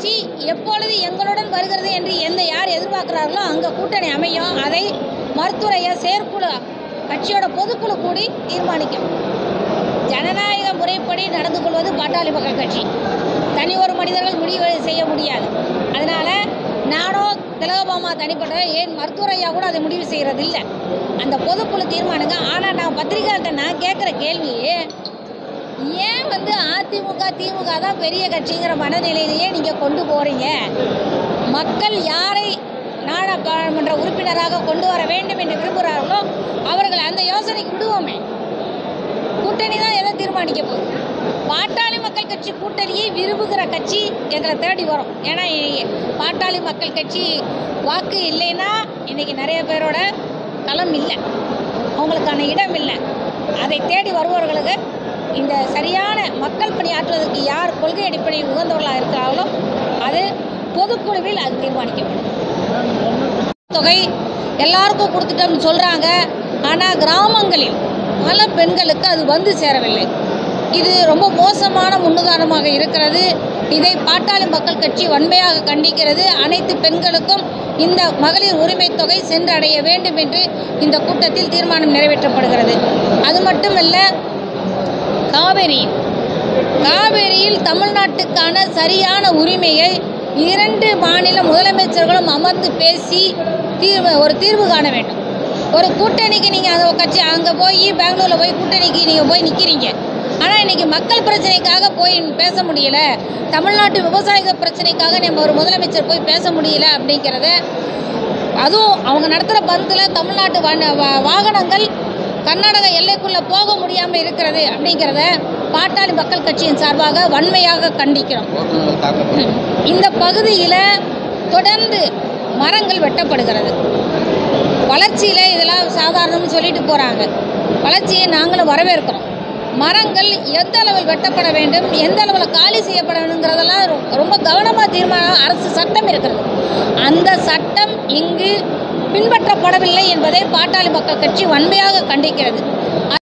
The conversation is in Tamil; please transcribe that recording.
கட்சி எப்பொழுது எங்களுடன் வருகிறது என்று எந்த யார் எதிர்பார்க்கிறார்களோ அங்கே கூட்டணி அமையும் அதை மருத்துவரைய செயற்குழு கட்சியோட பொதுக்குழு கூடி தீர்மானிக்கும் ஜனநாயக முறைப்படி நடந்து கொள்வது பாட்டாளி மக்கள் கட்சி தனி ஒரு மனிதர்கள் முடிவு செய்ய முடியாது அதனால் நானோ திலகபாமா தனிப்பட்ட ஏன் மருத்துவர் ஐயா கூட அதை முடிவு செய்கிறது இல்லை அந்த பொதுக்குழு தீர்மானங்க ஆனால் நான் பத்திரிகையாளர்கிட்ட நான் கேட்குற கேள்வி ஏன் வந்து அதிமுக திமுக தான் பெரிய கட்சிங்கிற மனநிலையிலேயே நீங்கள் கொண்டு போகிறீங்க மக்கள் யாரை நாடாளுமன்ற உறுப்பினராக கொண்டு வர வேண்டும் என்று விரும்புகிறார்களோ அவர்கள் அந்த யோசனைக்கு விடுவோமே கூட்டணி தான் எதை தீர்மானிக்க போகுது பாட்டாளி மக்கள் கட்சி கூட்டணியை விரும்புகிற கட்சி எங்களை தேடி வரும் ஏன்னா இ- பாட்டாளி மக்கள் கட்சி வாக்கு இல்லைன்னா இன்னைக்கு நிறைய பேரோட களம் இல்லை அவங்களுக்கான இடம் இல்லை அதை தேடி வருபவர்களுக்கு இந்த சரியான மக்கள் பணியாற்றுவதற்கு யார் கொள்கை அடிப்படையில் உகந்தவர்களாக இருக்கிறார்களோ அது பொதுக்குழுவில் அது தீர்மானிக்கப்படும் தொகை எல்லாருக்கும் கொடுத்துட்டோம்னு சொல்கிறாங்க ஆனால் கிராமங்களில் பல பெண்களுக்கு அது வந்து சேரவில்லை இது ரொம்ப மோசமான முன்னுதாரணமாக இருக்கிறது இதை பாட்டாளி மக்கள் கட்சி வன்மையாக கண்டிக்கிறது அனைத்து பெண்களுக்கும் இந்த மகளிர் உரிமை தொகை சென்றடைய வேண்டும் என்று இந்த கூட்டத்தில் தீர்மானம் நிறைவேற்றப்படுகிறது அது மட்டுமல்ல காவிரி காவிரியில் தமிழ்நாட்டுக்கான சரியான உரிமையை இரண்டு மாநில முதலமைச்சர்களும் அமர்ந்து பேசி தீர்வு ஒரு தீர்வு காண வேண்டும் ஒரு கூட்டணிக்கு நீங்கள் அந்த கட்சி அங்கே போய் பெங்களூரில் போய் கூட்டணிக்கு நீங்கள் போய் நிற்கிறீங்க ஆனால் இன்றைக்கி மக்கள் பிரச்சனைக்காக போய் பேச முடியல தமிழ்நாட்டு விவசாயிகள் பிரச்சனைக்காக நம்ம ஒரு முதலமைச்சர் போய் பேச முடியல அப்படிங்கிறத அதுவும் அவங்க நடத்துகிற பந்தில் தமிழ்நாட்டு வன- வா- வாகனங்கள் கர்நாடக எல்லைக்குள்ளே போக முடியாமல் இருக்கிறது அப்படிங்கிறத பாட்டாளி மக்கள் கட்சியின் சார்பாக வன்மையாக கண்டிக்கிறோம் இந்த பகுதியில் தொடர்ந்து மரங்கள் வெட்டப்படுகிறது வளர்ச்சியில் இதெல்லாம் சாதாரணம்னு சொல்லிட்டு போகிறாங்க வளர்ச்சியை நாங்களும் வரவேற்கிறோம் மரங்கள் எந்த அளவில் வெட்டப்பட வேண்டும் எந்த அளவில் காலி செய்யப்பட வேண்டுங்கிறதெல்லாம் ரொ- ரொம்ப கவனமாக தீர்மானம் அரசு சட்டம் இருக்கிறது அந்த சட்டம் இங்கு பின்பற்றப்படவில்லை என்பதை பாட்டாளி மக்கள் கட்சி வன்மையாக கண்டிக்கிறது